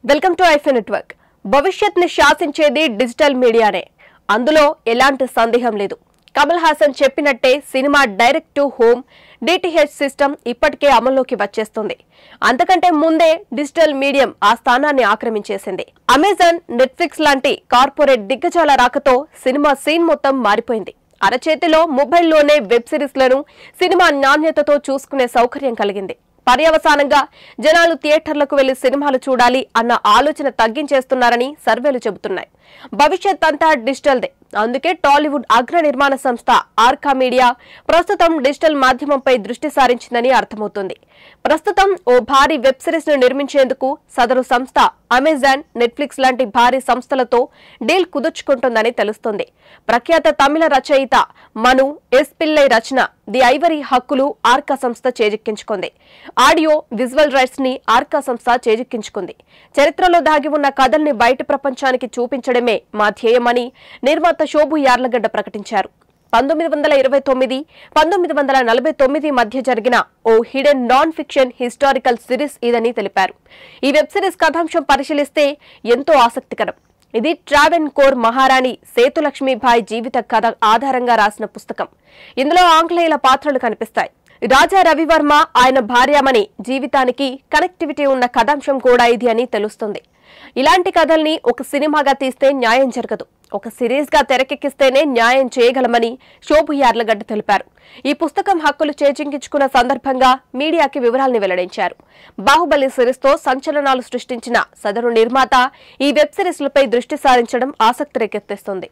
Welcome to iFi network భవిష్యత్ని శాసించేది digital మీడియానే అందులో ఎలాంటి సందేహం లేదు కమల్ హాసన్ చెప్పినట్టే cinema direct to home DTH system ఇప్పటికే అమల్లోకి వచ్చేస్తుంది అంతకంటే ముందే డిజిటల్ మీడియం ఆ స్థానాన్ని ఆక్రమించేసింది అమెజాన్ నెట్ఫ్లిక్స్ లాంటి కార్పొరేట్ దిగ్గజాల రాకతో సినిమా సీన్ మొత్తం మారిపోయింది అరచేతిలో మొబైల్లోనే వెబ్ సిరీస్లను సినిమా నాణ్యతతో చూసుకునే సౌకర్యం కలిగింది పర్యవసానంగా జనాలు థియేటర్లకు వెళ్లి సినిమాలు చూడాలి అన్న ఆలోచన తగ్గించేస్తున్నారని సర్వేలు చెబుతున్నాయి భవిష్యత్ అంతా డిజిటల్దే అందుకే టాలీవుడ్ అగ్ర నిర్మాణ సంస్థ ఆర్కా మీడియా ప్రస్తుతం డిజిటల్ మాధ్యమంపై దృష్టి సారించిందని అర్థమవుతుంది ప్రస్తుతం ఓ భారీ వెబ్ సిరీస్ ను నిర్మించేందుకు సదరు సంస్థ అమెజాన్ నెట్ఫ్లిక్స్ లాంటి భారీ సంస్థలతో డీల్ కుదుర్చుకుంటుందని తెలుస్తోంది ప్రఖ్యాత తమిళ రచయిత మను ఎస్ పిల్లై రచన ది ఐవరీ హక్కులు ఆర్కా సంస్థ చేజిక్కించుకుంది ఆడియో విజువల్ రైట్స్ ని ఆర్కా సంస్థ చేజిక్కించుకుంది చరిత్రలో దాగి ఉన్న కథల్ని బయట ప్రపంచానికి చూపించడమే మా ధ్యేయమని నిర్మాత శోభు యార్లగడ్డ ప్రకటించారు పంతొమ్మిది వందల ఇరవై తొమ్మిది పంతొమ్మిది వందల నలభై తొమ్మిది మధ్య జరిగిన ఓ hidden non fiction historical series ఇదని తెలిపారు ఈ వెబ్ సిరీస్ కథాంశం పరిశీలిస్తే ఎంతో ఆసక్తికరం ఇది ట్రావెన్ కోర్ మహారాణి సేతులక్ష్మీబాయి జీవిత కథ ఆధారంగా రాసిన పుస్తకం ఇందులో ఆంగ్లేయుల పాత్రలు కనిపిస్తాయి రాజా రవివర్మ ఆయన భార్యామణి జీవితానికి కనెక్టివిటీ ఉన్న కథాంశం కూడా ఇది అని తెలుస్తుంది ఇలాంటి కథల్ని ఒక సినిమాగా తీస్తే న్యాయం జరగదు ఒక సిరీస్ గా తెరకెక్కిస్తేనే న్యాయం చేయగలమని శోభు యార్లగడ్డ తెలిపారు ఈ పుస్తకం హక్కులు చేజింకించుకున్న సందర్భంగా మీడియాకి వివరాల్ని వెల్లడించారు బాహుబలి సిరీస్ తో సంచలనాలు సృష్టించిన సదరు నిర్మాత ఈ వెబ్ సిరీస్లపై దృష్టి సారించడం ఆసక్తి రేకెత్తిస్తుంది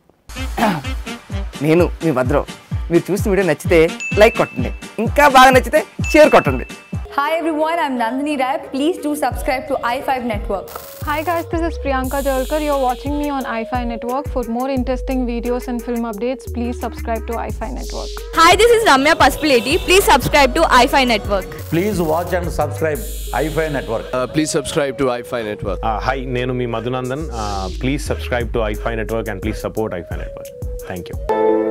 నేను మీ భద్రం మీరు చూసిన వీడియో నచ్చితే లైక్ కొట్టండి ఇంకా బాగా నచ్చితే షేర్ కొట్టండి Hi everyone, I'm Nandini Rai. Please do subscribe to i5 Network. Hi guys, this is Priyanka Jalkar. You're watching me on iFi Network. For more interesting videos and film updates, please subscribe to iFi Network. Hi, this is Ramya Paspaleti. Please subscribe to iFi Network. Please watch and subscribe iFi Network. Uh, please subscribe to iFi Network. Hi నేను మీ Madhunandan please subscribe to iFi network and please support iFi network thank you